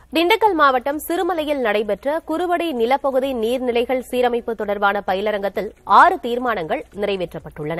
திண்டுக்கல் மாவட்டம் சிறுமலையில் நடைபெற்ற குறுவடை நிலப்பகுதி நீர்நிலைகள் சீரமைப்பு தொடர்பான பயிலரங்கத்தில் ஆறு தீர்மானங்கள் நிறைவேற்றப்பட்டுள்ளன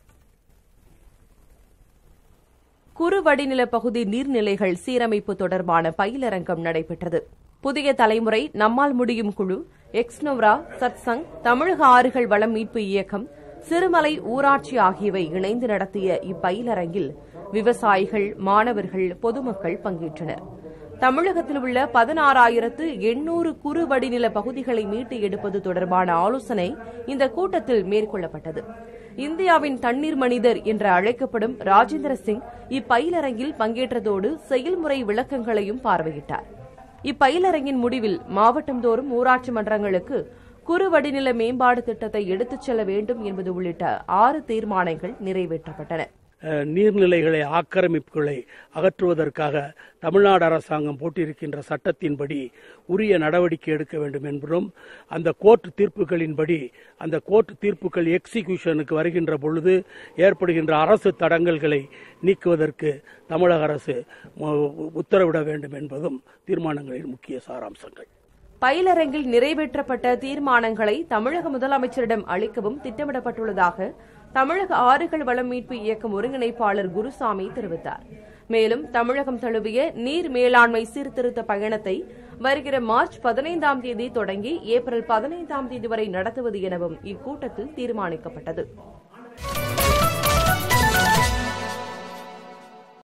குறுவடிநில பகுதி நீர்நிலைகள் சீரமைப்பு தொடர்பான பயிலரங்கம் நடைபெற்றது புதிய தலைமுறை நம்மால் முடியும் குழு எக்ஸ்னோவ்ரா சத்சங் தமிழக ஆறுகள் வளம் மீட்பு இயக்கம் சிறுமலை ஊராட்சி ஆகியவை இணைந்து நடத்திய இப்பயிலரங்கில் விவசாயிகள் மாணவர்கள் பொதுமக்கள் பங்கேற்றனர் தமிழகத்தில் உள்ள பதினாறாயிரத்து எண்ணூறு குறு வடிநில பகுதிகளை மீட்டு எடுப்பது தொடர்பான ஆலோசனை இந்த கூட்டத்தில் மேற்கொள்ளப்பட்டது இந்தியாவின் தண்ணீர் மனிதர் என்று அழைக்கப்படும் ராஜேந்திர சிங் இப்பயிலரங்கில் பங்கேற்றதோடு செயல்முறை விளக்கங்களையும் பார்வையிட்டார் இப்பயிலரங்கின் முடிவில் மாவட்டந்தோறும் ஊராட்சி மன்றங்களுக்கு குறுவடிநில மேம்பாடு திட்டத்தை எடுத்துச் செல்ல வேண்டும் என்பது உள்ளிட்ட ஆறு தீர்மானங்கள் நிறைவேற்றப்பட்டன அஹ், நீர்நிலைகளை ஆக்கிரமிப்புகளை அகற்றுவதற்காக தமிழ்நாடு அரசாங்கம் போட்டிருக்கின்ற சட்டத்தின்படி உரிய நடவடிக்கை எடுக்க வேண்டும் என்பதும் அந்த கோர்ட் தீர்ப்புகளின்படி அந்த கோர்ட் தீர்ப்புகள் எக்ஸிகியூஷனுக்கு வருகின்ற பொழுது ஏற்படுகின்ற அரசு தடங்கல்களை நீக்குவதற்கு தமிழக அரசு மு- உத்தரவிட வேண்டும் என்பதும் தீர்மானங்களின் முக்கிய சாராம்சங்கள் பயிலரங்கில் நிறைவேற்றப்பட்ட தீர்மானங்களை தமிழக முதலமைச்சரிடம் அளிக்கவும் திட்டமிடப்பட்டுள்ளதாக தமிழக ஆறுகள் வளம் மீட்பு இயக்கம் ஒருங்கிணைப்பாளர் குருசாமி தெரிவித்தார் மேலும் தமிழகம் தழுவிய நீர் மேலாண்மை சீர்திருத்த பயணத்தை வருகிற மார்ச் பதினைந்தாம் தேதி தொடங்கி ஏப்ரல் பதினைந்தாம் தேதி வரை நடத்துவது எனவும் இக்கூட்டத்தில் தீர்மானிக்கப்பட்டது